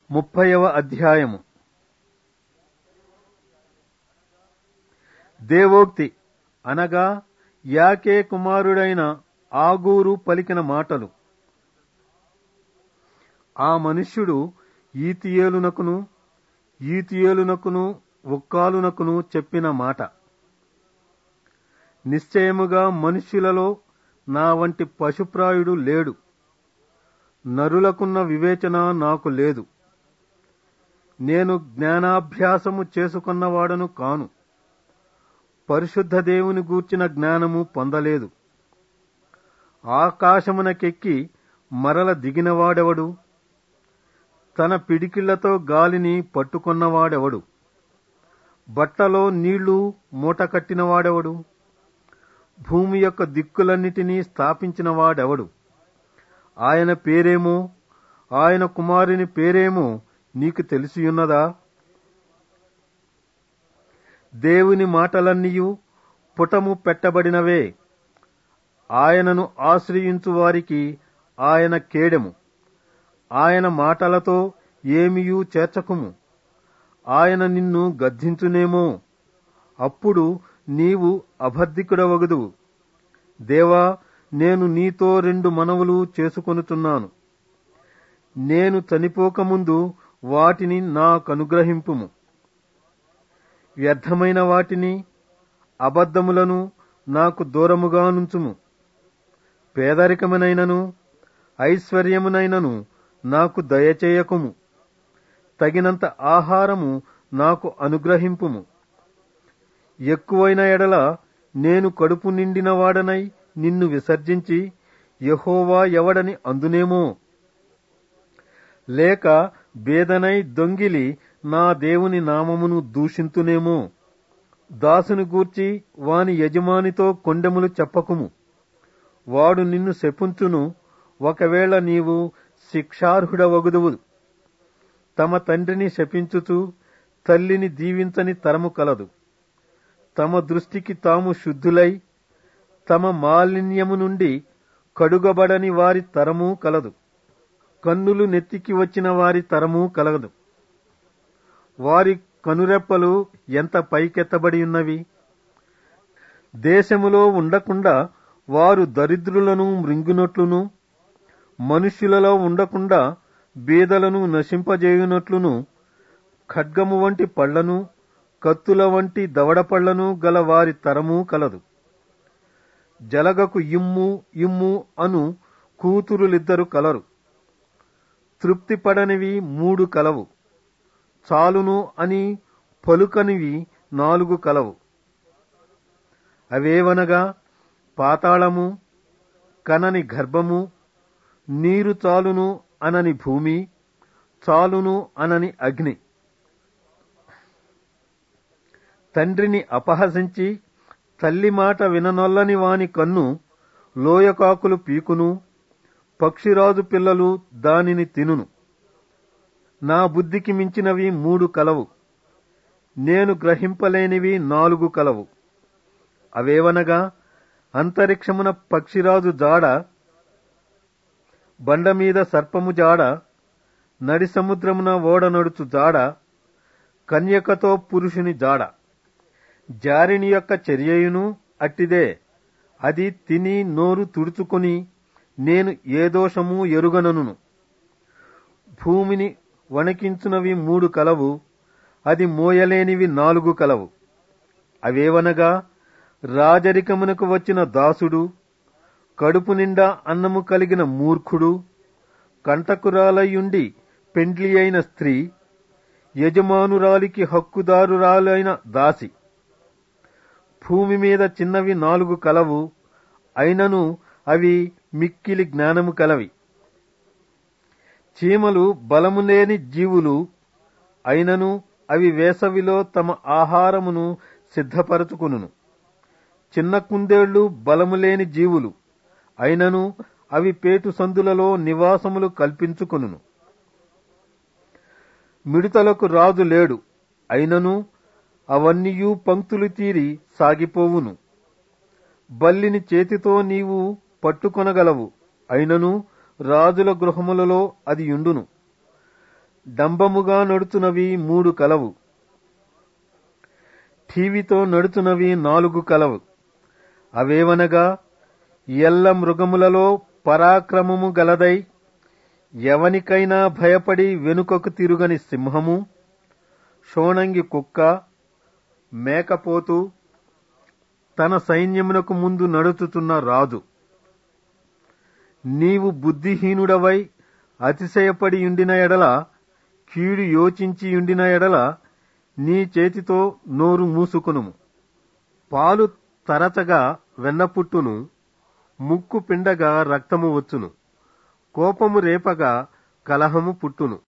ముప్పైవ అధ్యాయము దేవోక్తి అనగా యాకే కుమారుడైన ఆగూరు పలికిన మాటలు ఆ మనుష్యుడు ఈతియేలునకును ఈతియేలునకును ఒక్కాలునకును చెప్పిన మాట నిశ్చయముగా మనుష్యులలో నా వంటి పశుప్రాయుడు లేడు నరులకున్న వివేచన నాకు లేదు నేను జ్ఞానాభ్యాసము చేసుకున్నవాడను కాను పరిశుద్ధ దేవుని గూర్చిన జ్ఞానము పొందలేదు ఆకాశమునకెక్కి మరల దిగినవాడెవడు తన పిడికిళ్లతో గాలిని పట్టుకున్నవాడెవడు బట్టలో నీళ్లు మూట కట్టినవాడెవడు భూమి యొక్క దిక్కులన్నిటినీ స్థాపించినవాడెవడు ఆయన పేరేమో ఆయన కుమారుని పేరేమో నీకు తెలిసియున్నదా దేవుని మాటలన్నీయు పుటము పెట్టబడినవే ఆయనను ఆశ్రయించు వారికి ఆయన కేడెము ఆయన మాటలతో ఏమియూ చేర్చకుము ఆయన నిన్ను గద్దించునేమో అప్పుడు నీవు అబద్ధికుడవగదువు దేవా నేను నీతో రెండు మనవులు చేసుకొనుచున్నాను నేను చనిపోకముందు వాటిని నాకనుగ్రహింపుము వ్యర్థమైన వాటిని అబద్ధములను నాకు దూరముగా నుంచుము పేదరికమునైనను ఐశ్వర్యమునైనను నాకు దయచేయకుము తగినంత ఆహారము నాకు అనుగ్రహింపుము ఎక్కువైన ఎడల నేను కడుపు నిండిన వాడనై నిన్ను విసర్జించి యహోవా ఎవడని అందునేమో లేక బేదనై దొంగిలి నా దేవుని నామమును దూషింతునేమో దాసుని గూర్చి వాని యజమానితో కొండెములు చెప్పకుము వాడు నిన్ను శపించును ఒకవేళ నీవు శిక్షార్హుడవగుదువు తమ తండ్రిని శపించుచు తల్లిని దీవించని తరము కలదు తమ దృష్టికి తాము శుద్ధులై తమ మాలిన్యము నుండి కడుగబడని వారి తరము కలదు కన్నులు నెత్తికి వచ్చిన వారి తరము కలగదు వారి కనురెప్పలు ఎంత పైకెత్తబడి ఉన్నవి దేశములో ఉండకుండా వారు దరిద్రులను మృంగునట్లును మనుష్యులలో ఉండకుండా బీదలను నశింపజేయునట్లును ఖడ్గము వంటి పళ్లను కత్తుల వంటి దవడపళ్లను గల వారి తరము కలదు జలగకు ఇమ్ము ఇమ్ము అను కూతురులిద్దరు కలరు తృప్తిపడనివి మూడు కలవు చాలును అని పలుకనివి నాలుగు కలవు అవేవనగా పాతాళము కనని గర్భము నీరు చాలును అనని భూమి చాలును అనని అగ్ని తండ్రిని అపహసించి తల్లి మాట విననొల్లని వాని కన్ను లోయకాకులు పీకును పక్షిరాజు పిల్లలు దానిని తినును నా బుద్ధికి మించినవి మూడు కలవు నేను గ్రహింపలేనివి నాలుగు కలవు అవేవనగా అంతరిక్షమున పక్షిరాజు జాడ బండమీద సర్పము జాడ నడి సముద్రమున ఓడనడుచు జాడ కన్యకతో పురుషుని జాడ జారిని యొక్క చర్యయును అట్టిదే అది తిని నోరు తుడుచుకుని నేను ఏ దోషము ఎరుగనను భూమిని వణికించునవి మూడు కలవు అది మోయలేనివి నాలుగు కలవు అవేవనగా రాజరికమునకు వచ్చిన దాసుడు కడుపు నిండా అన్నము కలిగిన మూర్ఖుడు కంటకురాలయుండి పెండ్లి అయిన స్త్రీ యజమానురాలికి హక్కుదారురాలైన దాసి భూమి మీద చిన్నవి నాలుగు కలవు అయినను అవి మిక్కిలి జ్ఞానము కలవి చీమలు బలము లేని జీవులు అయినను అవి వేసవిలో తమ ఆహారమును సిద్ధపరచుకును చిన్న కుందేళ్లు బలము లేని జీవులు అయినను అవి పేటు సందులలో నివాసములు కల్పించుకొనును మిడతలకు రాజు లేడు అయినను అవన్నీయూ పంక్తులు తీరి సాగిపోవును బల్లిని చేతితో నీవు పట్టుకొనగలవు అయినను రాజుల గృహములలో అది యుండును డంబముగా నడుచునవి మూడు కలవు ఠీవితో నడుచునవి నాలుగు కలవు అవేవనగా ఎల్ల మృగములలో పరాక్రమము గలదై ఎవనికైనా భయపడి వెనుకకు తిరుగని సింహము షోణంగి కుక్క మేకపోతు తన సైన్యమునకు ముందు నడుచుతున్న రాజు నీవు బుద్ధిహీనుడవై అతిశయపడి ఉండిన ఎడల కీడు యోచించి ఉండిన ఎడల నీ చేతితో నోరు మూసుకునుము పాలు తరచగా వెన్నపుట్టును ముక్కు పిండగా రక్తము వచ్చును కోపము రేపగా కలహము పుట్టును